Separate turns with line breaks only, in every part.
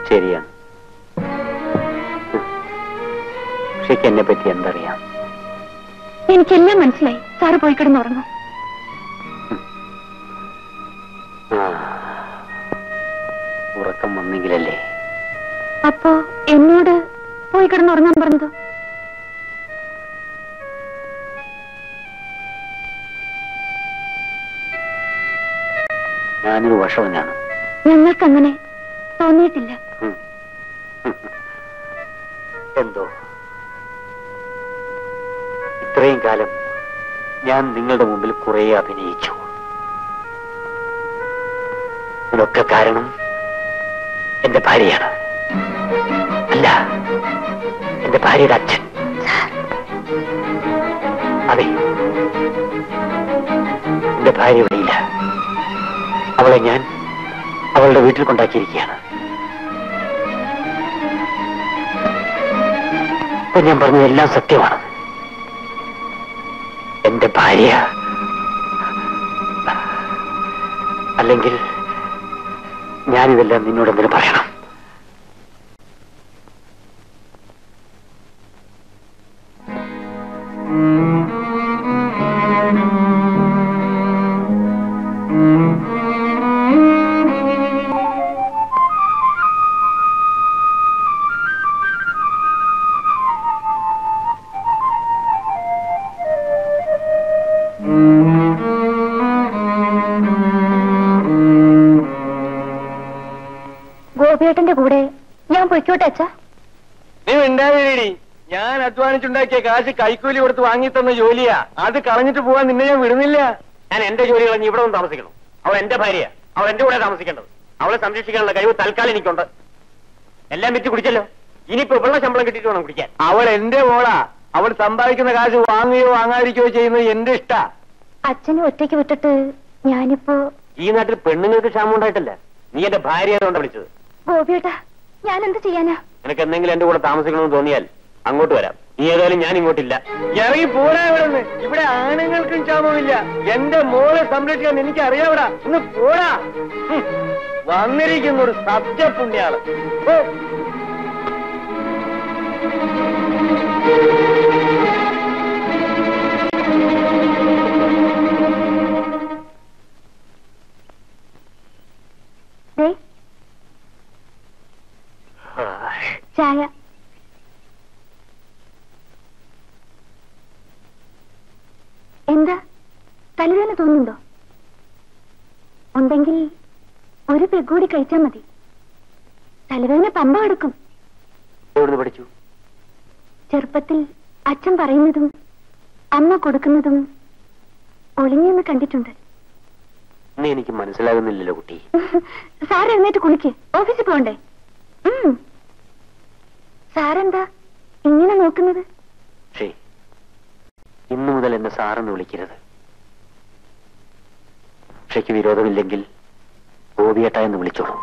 ശരിയാണ് ഉഷയ്ക്ക് എന്നെ പറ്റി എന്തറിയാം
എനിക്കെല്ലാം മനസ്സിലായി സാറ് പോയി കിടന്നുറങ്ങും
ആ, ഉറക്കം വന്നെങ്കിലല്ലേ
അപ്പോ എന്നോട് പോയി കിടന്നുറങ്ങാൻ പറഞ്ഞതോ
ഞാനൊരു വഷവനാണ്
ഞങ്ങൾക്കങ്ങനെ തോന്നിയിട്ടില്ല
ഉം. എന്തോ ഇത്രയും കാലം ഞാൻ നിങ്ങളുടെ മുമ്പിൽ കുറെ അഭിനയിച്ചു ഇതൊക്കെ കാരണം എന്റെ ഭാര്യയാണ് അല്ല എന്റെ ഭാര്യയുടെ അച്ഛൻ അതെ എന്റെ ഭാര്യ ഇവിടെയില്ല അവളെ ഞാൻ അവളുടെ വീട്ടിൽ കൊണ്ടാക്കിയിരിക്കുകയാണ് ഇപ്പൊ ഞാൻ പറഞ്ഞതെല്ലാം സത്യമാണ് എന്റെ ഭാര്യ അല്ലെങ്കിൽ ഞാനിതെല്ലാം നിന്നോട് എന്തിനു പറയണം
ഗോപിയേട്ടന്റെ കൂടെ ഞാൻ പൊയ്ക്കോട്ടെ അച്ഛാ
നീ ഉണ്ടാവില്ലേടി ഞാൻ അധ്വാനിച്ചുണ്ടാക്കിയ കാശ് കൈക്കൂലി കൊടുത്ത് വാങ്ങി തന്ന ജോലിയാ അത് കളഞ്ഞിട്ട് പോവാൻ നിന്നെ ഞാൻ വിടുന്നില്ല
ഞാൻ എന്റെ ജോലി കളഞ്ഞ് ഇവിടെ ഒന്ന് താമസിക്കണം അവൾ എന്റെ ഭാര്യ അവൾ എന്റെ കൂടെ താമസിക്കേണ്ടത് അവളെ സംരക്ഷിക്കാനുള്ള കഴിവ് തൽക്കാലം എനിക്കുണ്ട് എല്ലാം വിറ്റ് കുടിച്ചല്ലോ ഇനിയിപ്പോ വെള്ള ശമ്പളം കിട്ടിയിട്ട് വേണം കുടിക്കാൻ
അവൾ എന്റെ മോളാ അവൾ സമ്പാദിക്കുന്ന കാശ് വാങ്ങുകയോ വാങ്ങാതിരിക്കുകയോ ചെയ്യുന്നത് എന്റെ ഇഷ്ടാ
അച്ഛനെ ഒറ്റയ്ക്ക് വിട്ടിട്ട് ഞാനിപ്പോ
ഈ നാട്ടിൽ പെണ്ണുങ്ങൾക്ക് ക്ഷാമം ഉണ്ടായിട്ടില്ല നീ എന്റെ ഭാര്യ കൊണ്ട് വിളിച്ചത്
ഗോപിയേട്ടാ ഞാൻ എന്ത് ചെയ്യാനാ
നിനക്ക് എന്തെങ്കിലും എന്റെ കൂടെ താമസിക്കണമെന്ന് തോന്നിയാൽ അങ്ങോട്ട് വരാം നീ ഏതായാലും ഞാൻ ഇങ്ങോട്ടില്ല
ഇറങ്ങി പോരാ ഇവിടെ നിന്ന് ഇവിടെ ആണുങ്ങൾക്കും ക്ഷാമമില്ല എന്റെ മോളെ സംരക്ഷിക്കാൻ എനിക്ക് അറിയാവിടാ ഇന്ന് പോരാ ഹും. വന്നിരിക്കുന്ന ഒരു സത്യപുണ്യാള് ഓ
ദേ ചായ എന്താ തലവേദന തോന്നുന്നുണ്ടോ ഉണ്ടെങ്കിൽ ഒരു പെഗ് കൂടി കഴിച്ചാൽ മതി തലവേദന പമ്പ കിടക്കും
എവിടുന്ന് പഠിച്ചു
ചെറുപ്പത്തിൽ അച്ഛൻ പറയുന്നതും അമ്മ കൊടുക്കുന്നതും ഒളിഞ്ഞെന്ന് കണ്ടിട്ടുണ്ട്
ഇന്ന് എനിക്ക് മനസ്സിലാകുന്നില്ലല്ലോ കുട്ടി
സാർ എഴുന്നേറ്റ് കുളിക്ക് ഓഫീസിൽ പോകണ്ടേ ഉം. സാരെന്താ ഇങ്ങനെ നോക്കുന്നത്
പക്ഷേ ഇന്നു മുതൽ എന്നെ സാറെന്ന് വിളിക്കരുത് പക്ഷയ്ക്ക് വിരോധമില്ലെങ്കിൽ ഗോപിയേട്ട എന്ന് വിളിച്ചോളൂ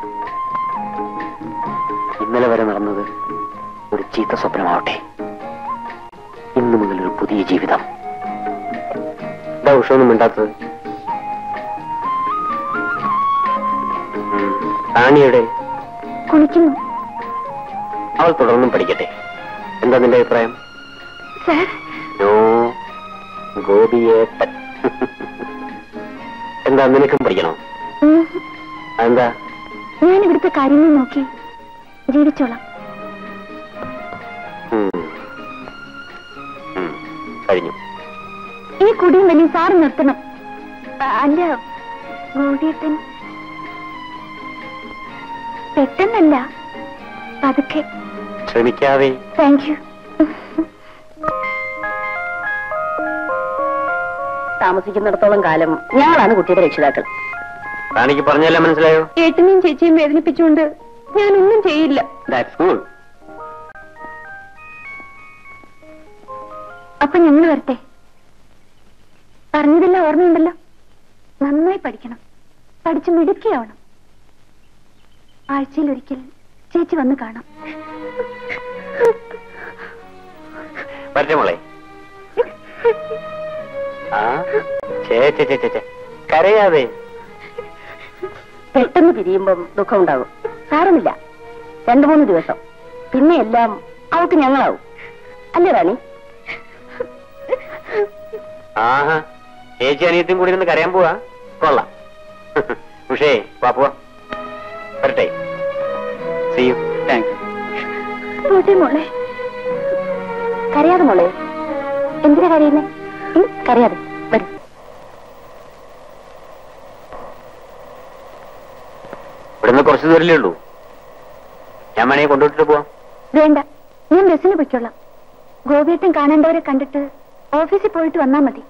ഇന്നലെ വരെ നടന്നത് ഒരു ചീത്ത സ്വപ്നമാവട്ടെ ഇന്നു മുതൽ ഒരു പുതിയ ജീവിതം എന്താ ഉഷൊന്നും മിണ്ടാത്തത് ഉം. റാണിയുടെ
കുളിക്കുന്നു
അവൾ തുടർന്നും പഠിക്കട്ടെ എന്താ നിന്റെ അഭിപ്രായം
സാർ
നോ ഗോപിയേട്ടൻ എന്താ നിനക്കും പഠിക്കണോ
ഉം.
എന്താ
ഞാൻ ഇവിടുത്തെ കാര്യങ്ങൾ നോക്കി ജീവിച്ചോളാം
കഴിഞ്ഞു
ഈ കുടിയും വലിയ സാർ നിർത്തണം അ- അല്ല ഗോപിയേട്ടൻ പെട്ടെന്നല്ല പതുക്കെ
ശ്രമിക്കാതെ
താങ്ക് യു
താമസിക്കുന്നിടത്തോളം കാലം ഞങ്ങളാണ് കുട്ടിയുടെ രക്ഷിതാക്കൾ
റാണിക്ക് പറഞ്ഞെല്ലാം മനസ്സിലായോ
ഏട്ടനെയും ചേച്ചിയും വേദനിപ്പിച്ചുകൊണ്ട് ഞാനൊന്നും ചെയ്യില്ല
ദാറ്റ്സ് ഗുഡ്
അപ്പൊ ഞങ്ങൾ വരട്ടെ പറഞ്ഞതെല്ലാം ഓർമ്മയുണ്ടല്ലോ നന്നായി പഠിക്കണം പഠിച്ച് മിടുക്കിയാവണം ആഴ്ചയിൽ ഒരിക്കൽ ചേച്ചി വന്ന് കാണാം
വരട്ടെ മോളെ ആ ചേ ചേ ചേ ചേ, ചേ കരയാതെ
പെട്ടെന്ന് പിരിയുമ്പം ദുഃഖം ഉണ്ടാകും സാരമില്ല രണ്ടു മൂന്ന് ദിവസം പിന്നെ എല്ലാം അവൾക്ക് ഞങ്ങളാവും അല്ലേ റാണി
ആഹാ ചേച്ചി അനിയത്തും കൂടി നിന്ന് കരയാൻ പോവാ കൊള്ളാം ഉഷേ വാ പോവാ വരട്ടെ സീ യു താങ്ക്സ്
റോജി മോളെ
കരയാതെ മോളെ എന്തിനാ കരയുന്നേ ഉം, കരയാതെ വരും
ഇവിടുന്ന് കുറച്ച് ദൂരല്ലേ ഉള്ളൂ ഞാൻ വേണമെങ്കിൽ കൊണ്ടുവിട്ടിട്ട് പോവാം
വേണ്ട ഞാൻ ബസ്സിന് പൊയ്ക്കൊള്ളാം ഗോപിയേട്ടൻ കാണേണ്ടവരെ കണ്ടിട്ട് ഓഫീസിൽ പോയിട്ട് വന്നാ മതി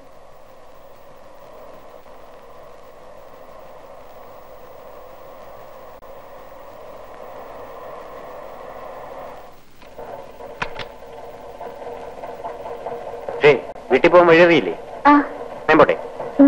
ഉഷേ വീട്ടിൽ പോകാൻ വഴി അറിയില്ലേ
ആ
ഞാൻ പോട്ടെ
ഉം.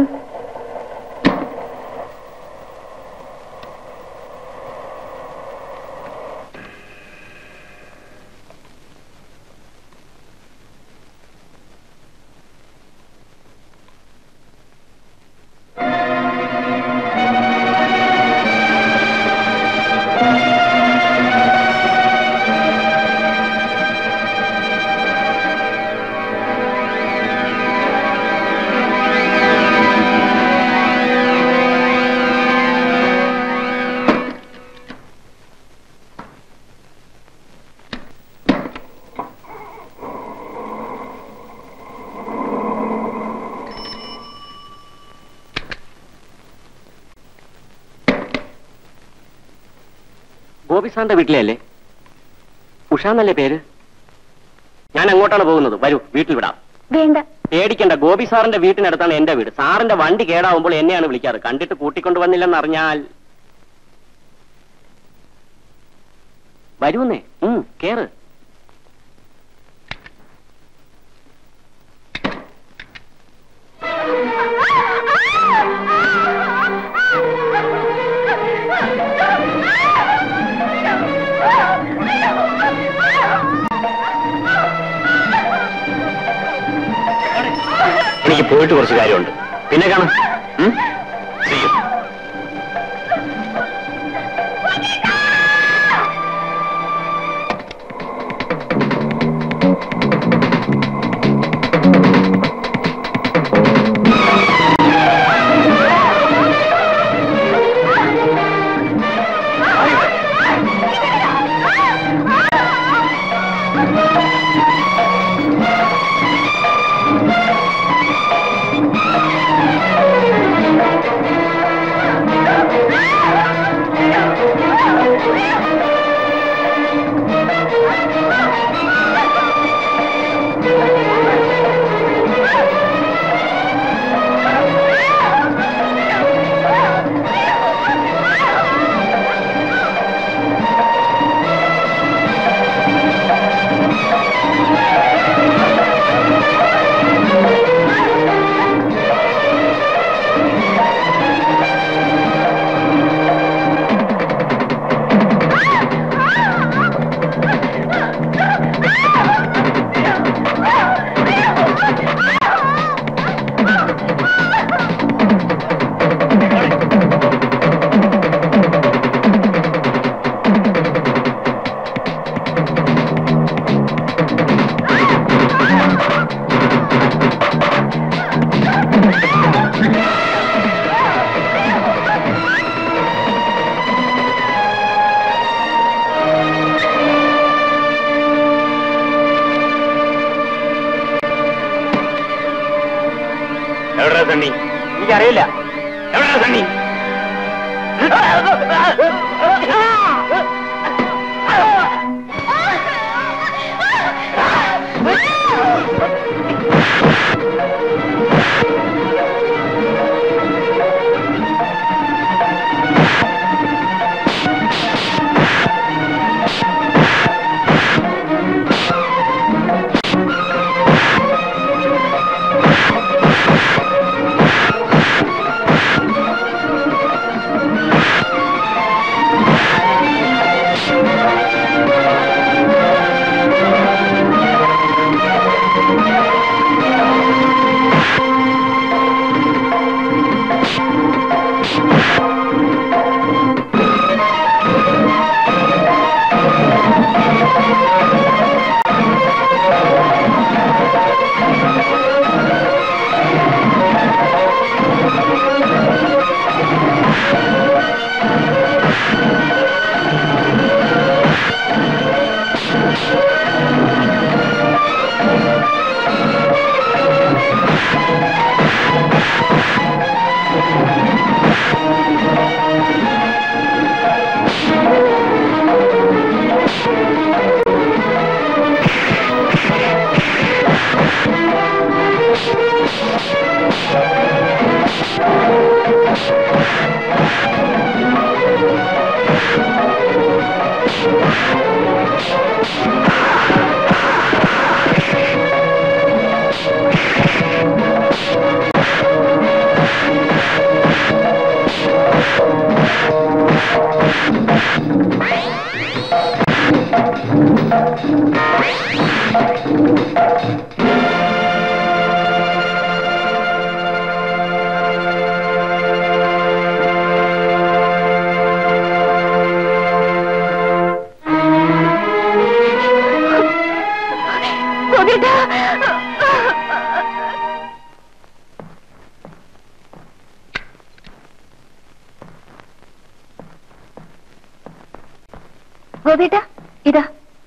ഗോപി സാറിന്റെ വീട്ടിലെ അല്ലേ ഉഷ എന്നല്ലേ പേര് ഞാൻ അങ്ങോട്ടാണ് പോകുന്നത് വരൂ വീട്ടിൽ വിടാം
വേണ്ട
പേടിക്കണ്ട ഗോപി സാറിന്റെ വീട്ടിനടുത്താണ് എന്റെ വീട് സാറിന്റെ വണ്ടി കേടാവുമ്പോൾ എന്നെയാണ് വിളിക്കാറ് കണ്ടിട്ട് കൂട്ടിക്കൊണ്ടു വന്നില്ലെന്ന് അറിഞ്ഞാൽ വരൂന്നേ ഉം കേറ് എനിക്ക് പോയിട്ട് കുറച്ച് കാര്യമുണ്ട് പിന്നെ കാണാം ഉം? See you. എവിടെയാ സണ്ണി എനിക്കറിയില്ല എവിടെയാ സണ്ണി
ഗോപിയേട്ടാ ഗോപിയേട്ടാ ഇതാ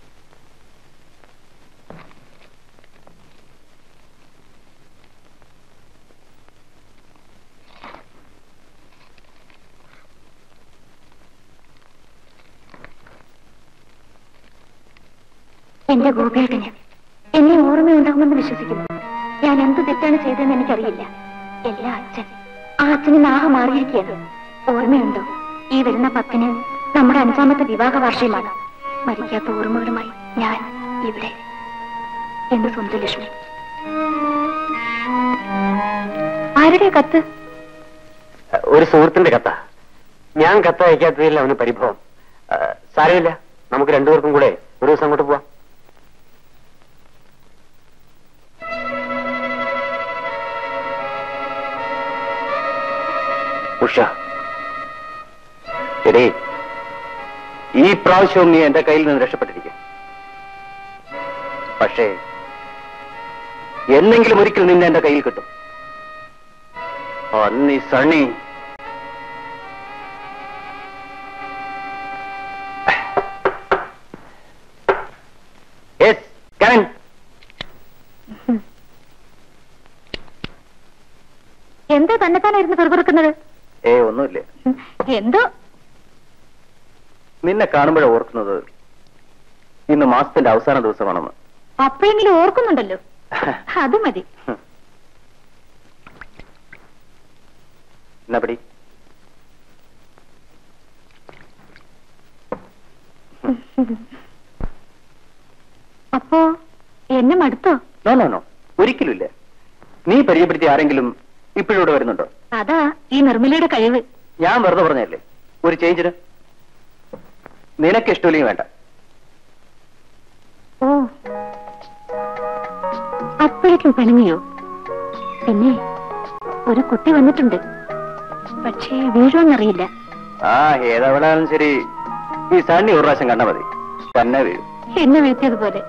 എന്റെ ഗോപിയേട്ടന് എന്നെ ഓർമ്മയുണ്ടാകുമെന്ന് വിശ്വസിക്കുന്നു ഞാൻ എന്ത് തെറ്റാണ് ചെയ്തതെന്ന് എനിക്കറിയില്ല എല്ലാ അച്ഛൻ ആ അച്ഛന് നാഹ മാറിയിരിക്കുകയാണ് ഓർമ്മയുണ്ടോ ഈ വരുന്ന പത്തിന് നമ്മുടെ അഞ്ചാമത്തെ വിവാഹ വാർഷികമാണ് മരിക്കാത്ത ഓർമ്മകളുമായി ഞാൻ ഇവിടെ എന്ന് സുന്ദരലക്ഷ്മി ആരുടെ കത്ത്
ഒരു സുഹൃത്തിന്റെ കത്ത ഞാൻ കത്ത് അയക്കാത്തതിൽ അവന് പരിഭവം ആ, സാരമില്ല നമുക്ക് രണ്ടുപേർക്കും കൂടെ ഒരു ദിവസം അങ്ങോട്ട് പോവാം ഉഷ എടേ ഈ പ്രാവശ്യവും നീ എന്റെ കയ്യിൽ നിന്ന് രക്ഷപ്പെട്ടിരിക്കും പക്ഷേ എന്നെങ്കിലും ഒരിക്കൽ നിന്നെ എന്റെ കയ്യിൽ കിട്ടും അന്നി സണ്ണി യെസ് കരൺ
എന്താ തന്നെത്താനായിരുന്നു പെറുപിറുക്കുന്നത്
ഏ ഒന്നുമില്ല
എന്തോ
നിന്നെ കാണുമ്പോഴേ ഓർക്കുന്നത് ഇന്ന് മാസത്തിന്റെ അവസാന ദിവസമാണെന്ന്
അപ്പോഴെങ്കിലും ഓർക്കുന്നുണ്ടല്ലോ അത് മതി
എന്നാ പിടി
അപ്പോ എന്നെ മടുത്തോ
നോ നോ നോ ഒരിക്കലുമില്ല നീ പരിചയപ്പെടുത്തിയ ആരെങ്കിലും ഇപ്പോഴിവിടെ വരുന്നുണ്ടോ
അതാ ഈ നിർമ്മലയുടെ കഴിവ്
ഞാൻ വെറുതെ പറഞ്ഞല്ലേ ഒരു ചേഞ്ചിന് നിനക്ക് ഇഷ്ടമില്ലെങ്കിൽ വേണ്ട
ഓ അപ്പോഴേക്കും പിണങ്ങിയോ പിന്നെ ഒരു കുട്ടി വന്നിട്ടുണ്ട് പക്ഷേ വീഴുമെന്നറിയില്ല
ആ ഏതവളാലും ശരി ഈ സണ്ണി ഒരു പ്രാവശ്യം കണ്ടാ മതി തന്നെ വീഴും
എന്നെ വീഴ്ത്തിയതുപോലെ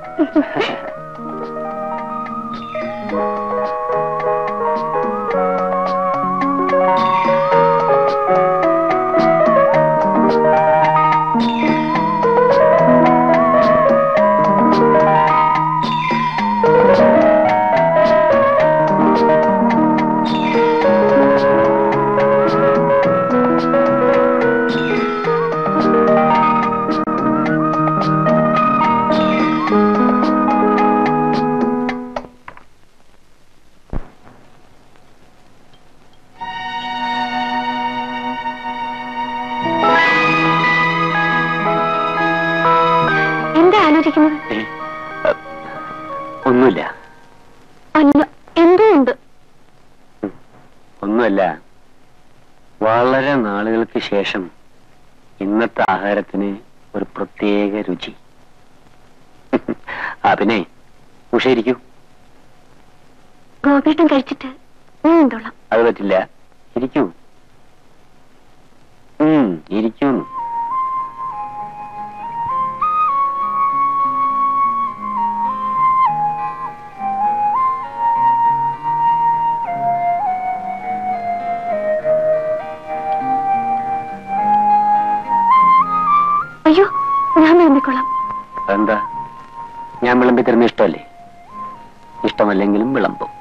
എന്താ ആലോചിക്കുന്നത്
ഒന്നുമില്ല
അല്ല എന്തോ ഉണ്ട്
ഒന്നുമല്ല വളരെ നാളുകൾക്ക് ശേഷം ഇന്നത്തെ ആഹാരത്തിന് ഒരു പ്രത്യേക രുചി ആ പിന്നെ ഉഷ ഇരിക്കൂ
ഗോപേട്ടൻ കഴിച്ചിട്ട് ഞാൻ എന്തോളാം
അത് പറ്റില്ല ഇരിക്കൂ ഉം, ഇരിക്കൂ
അയ്യോ ഞാൻ വിളമ്പിക്കൊള്ളാം
എന്താ ഞാൻ വിളമ്പി തരുന്ന ഇഷ്ടമല്ലേ ഇഷ്ടമല്ലെങ്കിലും വിളമ്പും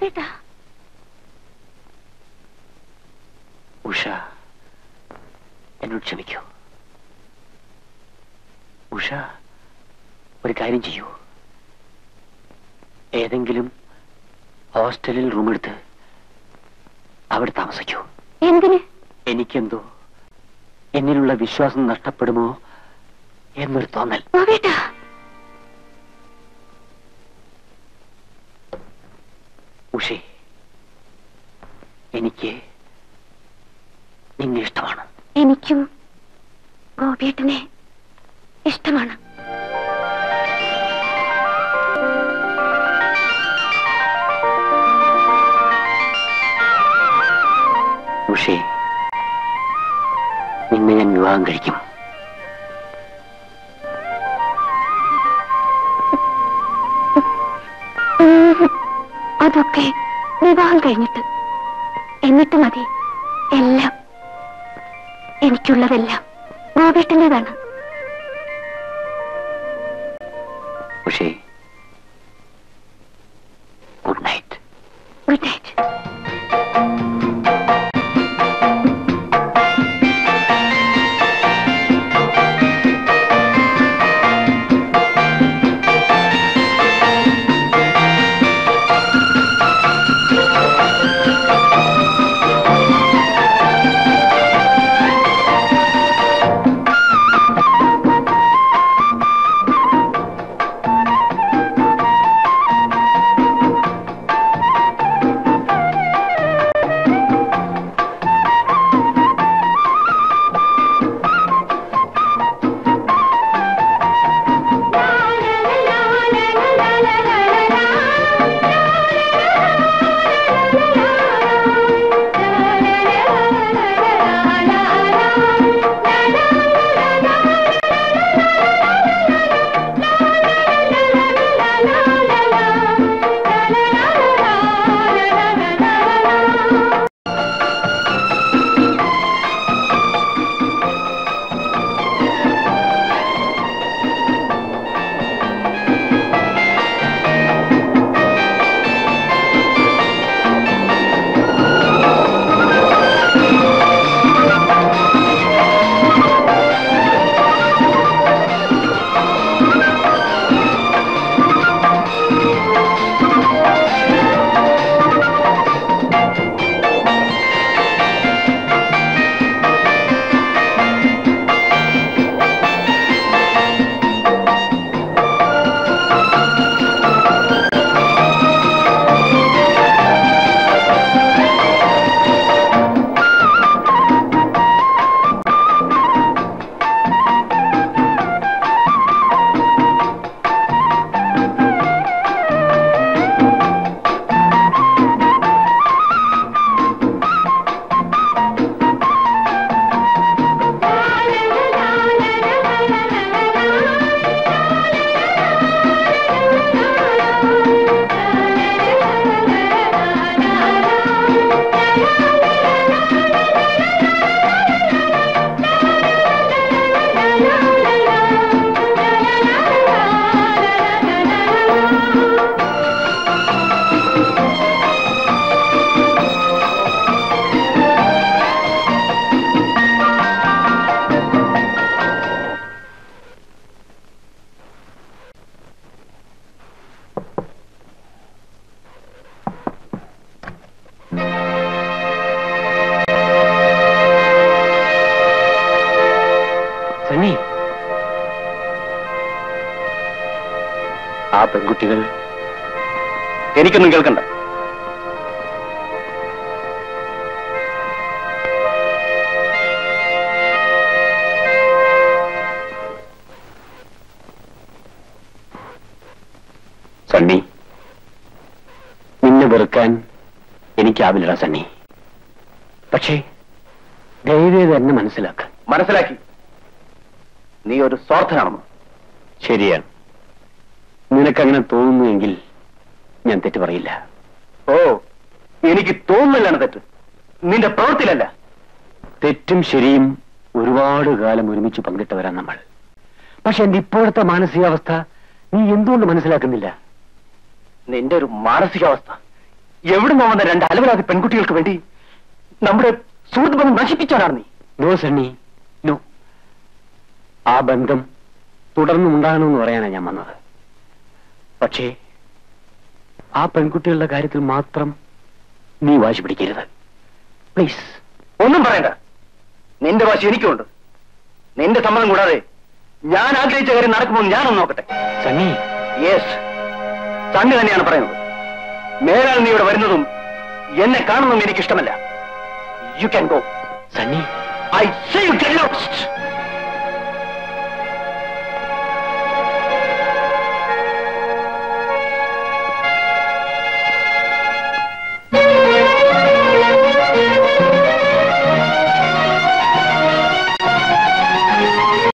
ഗോപിയേട്ടാ
ഉഷ എന്നോട് ക്ഷമിക്കൂ ഉഷ ഒരു കാര്യം ചെയ്യൂ ഏതെങ്കിലും ഹോസ്റ്റലിൽ റൂമെടുത്ത് അവിടെ താമസിക്കൂ
എന്തിന്
എനിക്കെന്തോ എന്നിലുള്ള വിശ്വാസം നഷ്ടപ്പെടുമോ എന്നൊരു തോന്നൽ
ഗോപിയേട്ടാ
ഉഷേ എനിക്ക് നിന്നെ ഇഷ്ടമാണ്
എനിക്കും ഗോപിയേട്ടനെ ഇഷ്ടമാണ്
ഉഷേ നിന്നെ ഞാൻ വിവാഹം കഴിക്കും
ഉം. അതൊക്കെ വിവാഹം കഴിഞ്ഞിട്ട് എന്നിട്ട് മതി എല്ലാം എനിക്കുള്ളതെല്ലാം ഗോപേട്ടൻ്റെതാണ്
ഉഷേ good night
good night
Sunny ആ പെൺകുട്ടികൾ എനിക്കൊന്നും കേൾക്കണ്ട സണ്ണി നിന്നെ വെറുക്കാൻ എനിക്കാവില്ലടാ സണ്ണി പക്ഷേ ദയവേത് എന്നെ മനസ്സിലാക്ക മനസ്സിലാക്കി നീ ഒരു സ്വാർത്ഥനാണെന്ന് ശരിയാണ് നിനക്കങ്ങനെ തോന്നുന്നുവെങ്കിൽ ഞാൻ തെറ്റ് പറയില്ല ഓ എനിക്ക് തോന്നുന്നില്ലാണ് തെറ്റ് നിന്റെ പ്രവൃത്തിയിലല്ല തെറ്റും ശരിയും ഒരുപാട് കാലം ഒരുമിച്ച് പങ്കിട്ടവരാ നമ്മൾ പക്ഷെ എന്റെ ഇപ്പോഴത്തെ മാനസികാവസ്ഥ നീ എന്തുകൊണ്ട് മനസ്സിലാക്കുന്നില്ല നിന്റെ ഒരു മാനസികാവസ്ഥ
എവിടുന്ന് വന്ന രണ്ട് അലവരാതി പെൺകുട്ടികൾക്ക് വേണ്ടി നമ്മുടെ സുഹൃത്ത് ബന്ധം നശിപ്പിച്ചവനാണ് നീ നോ സണ്ണി നോ ആ ബന്ധം തുടർന്നും ഉണ്ടാകണമെന്ന് പറയാനാണ് ഞാൻ വന്നത് പക്ഷേ ആ പെൺകുട്ടികളുടെ കാര്യത്തിൽ മാത്രം നീ വാശി പിടിക്കരുത് പ്ലീസ് ഒന്നും പറയണ്ട നിന്റെ വാശി എനിക്കുണ്ട് നിന്റെ സമ്മതം കൂടാതെ ഞാൻ ആഗ്രഹിച്ച കാര്യം നടക്കുമ്പോൾ ഞാനൊന്ന് നോക്കട്ടെ സണ്ണി യെസ് സണ്ണി തന്നെയാണ് പറയുന്നത് മേലാൽ നീ ഇവിടെ വരുന്നതും എന്നെ കാണുന്നതും എനിക്കിഷ്ടമല്ല you can go Sunny I say you get lost